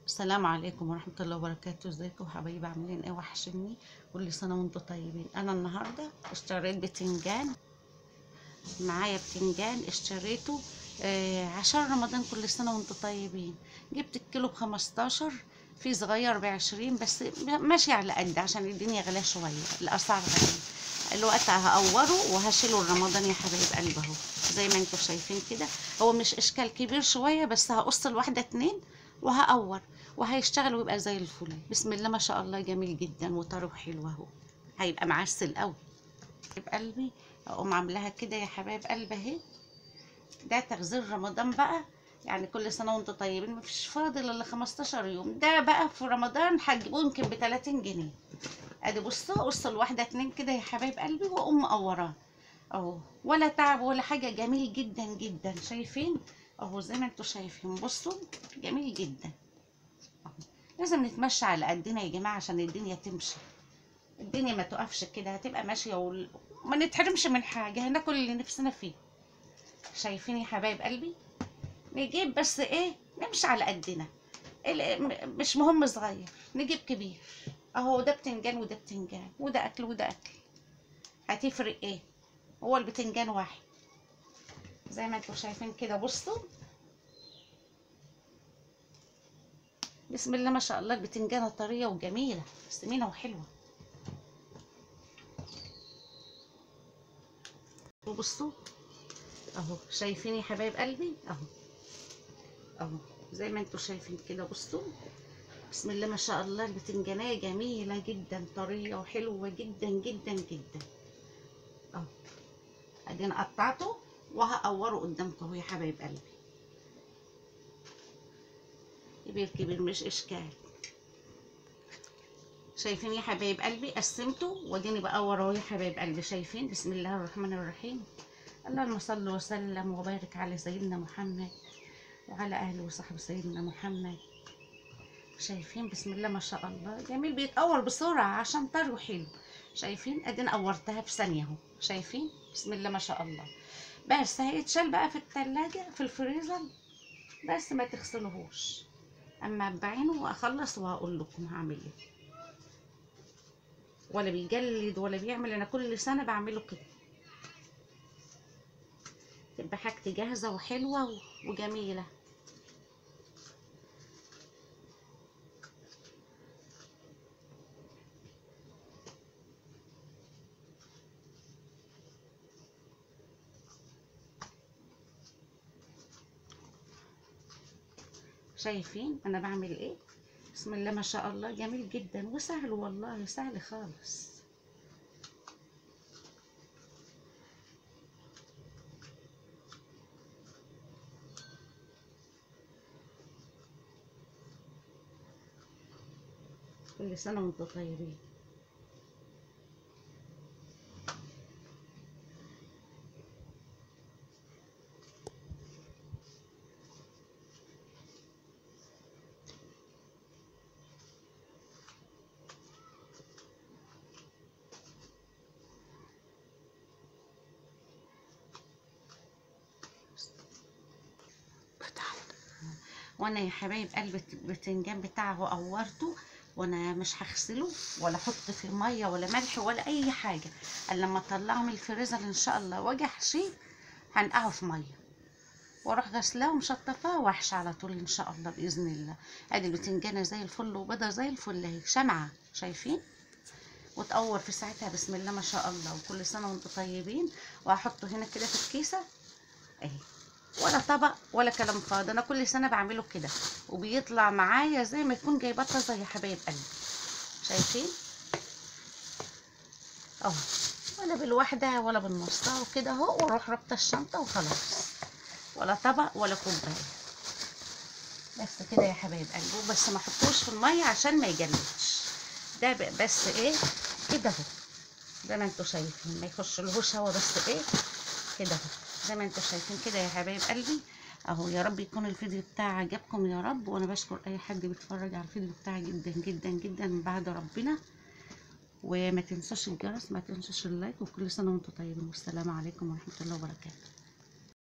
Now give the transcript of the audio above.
السلام عليكم ورحمة الله وبركاته ازيكم حبايبي عاملين ايه وحشني كل سنة وانتم طيبين انا النهاردة اشتريت بتنجان معايا بتنجان اشتريته آه عشان رمضان كل سنة وانتم طيبين جبت الكيلو بخمستاشر في صغير بعشرين بس ماشي على قد عشان الدنيا غلا شوية الاسعار غالية الوقت هقوره وهشيله رمضان يا حبايب قلبي اهو زي ما انتم شايفين كده هو مش اشكال كبير شوية بس هقص الواحدة اتنين وهقور وهيشتغل ويبقى زي الفل بسم الله ما شاء الله جميل جدا وطري وحلو اهو هيبقى معسل قوي حبيب قلبي اقوم عاملاها كده يا حبايب قلبي اهي ده تغذير رمضان بقى يعني كل سنه وانتم طيبين مفيش فاضل الا 15 يوم ده بقى في رمضان هتجيبوه يمكن ب 30 جنيه ادي بصوا قص الواحده اتنين كده يا حبايب قلبي واقوم مقوراه اهو ولا تعب ولا حاجه جميل جدا جدا شايفين اهو زي ما انتم شايفين بصوا جميل جدا أهو. لازم نتمشى على قدنا يا جماعه عشان الدنيا تمشي الدنيا ما تقفش كده هتبقى ماشيه وما وال... نتحرمش من حاجه هناكل اللي نفسنا فيه شايفين يا حبايب قلبي نجيب بس ايه نمشي على قدنا ال- مش مهم صغير نجيب كبير اهو ده بتنجان وده بتنجان وده اكل وده اكل هتفرق ايه هو البتنجان واحد زي ما انتم شايفين كده بصوا بسم الله ما شاء الله البتنجانه طريه وجميله سمينه وحلوه وبصوا اهو شايفين يا حبايب قلبي اهو اهو زي ما انتم شايفين كده بصوا بسم الله ما شاء الله البتنجانيه جميله جدا طريه وحلوه جدا جدا جدا اهو ادينا قطعته وهقوره قدامكم اهو يا حبايب قلبي كبير كبير مش اشكال شايفين يا حبايب قلبي قسمته واديني بقور اهو يا حبايب قلبي شايفين بسم الله الرحمن الرحيم اللهم صل وسلم وبارك على سيدنا محمد وعلى اهله وصحبه سيدنا محمد شايفين بسم الله ما شاء الله جميل بيتقور بسرعه عشان طري وحلو شايفين ادينا قورتها في ثانيه اهو شايفين بسم الله ما شاء الله بس هيتشال بقى في التلاجة في الفريزر بس ما تغسلوهوش اما بعينه واخلص وهقول لكم هعمل ايه ولا بيجلد ولا بيعمل انا كل سنه بعمله كده تبقى حاجتي جاهزه وحلوه وجميله شايفين انا بعمل ايه بسم الله ما شاء الله جميل جدا وسهل والله سهل خالص كل سنة وانتم طيبين وانا يا حبايب قلب البتنجان بتاعه قورته وانا مش هغسله ولا احط فيه ميه ولا ملح ولا اي حاجه الا لما اطلعه من الفريزر ان شاء الله واجي احشيه هنقعه في ميه واروح غسلاه ومشطفاه واحشي على طول ان شاء الله باذن الله ادي البتنجانه زي الفل وبيضه زي الفل اهي شمعه شايفين وتقور في ساعتها بسم الله ما شاء الله وكل سنه وانتم طيبين وهحطه هنا كده في الكيسه اهي ولا طبق ولا كلام فاضي انا كل سنه بعمله كده وبيطلع معايا زي ما يكون جايباه طازه يا حبايب قلبي شايفين اهو ولا بالواحده ولا بالنص اهو كده اهو واروح رابطه الشنطه وخلاص ولا طبق ولا كوبايه بس كده يا حبايب قلبي بس ما احطوش في الميه عشان ما يجلدش ده بس ايه كده اهو زي ما انتوا شايفين ما يخشلهوش هوا بس ايه كده اهو زي ما انتوا شايفين كده يا حبايب قلبي اهو يا رب يكون الفيديو بتاعي عجبكم يا رب وانا بشكر اي حد بيتفرج على الفيديو بتاعي جدا جدا جدا من بعد ربنا وما تنسوش الجرس ما تنسوش اللايك وكل سنه وانتم طيبين والسلام عليكم ورحمه الله وبركاته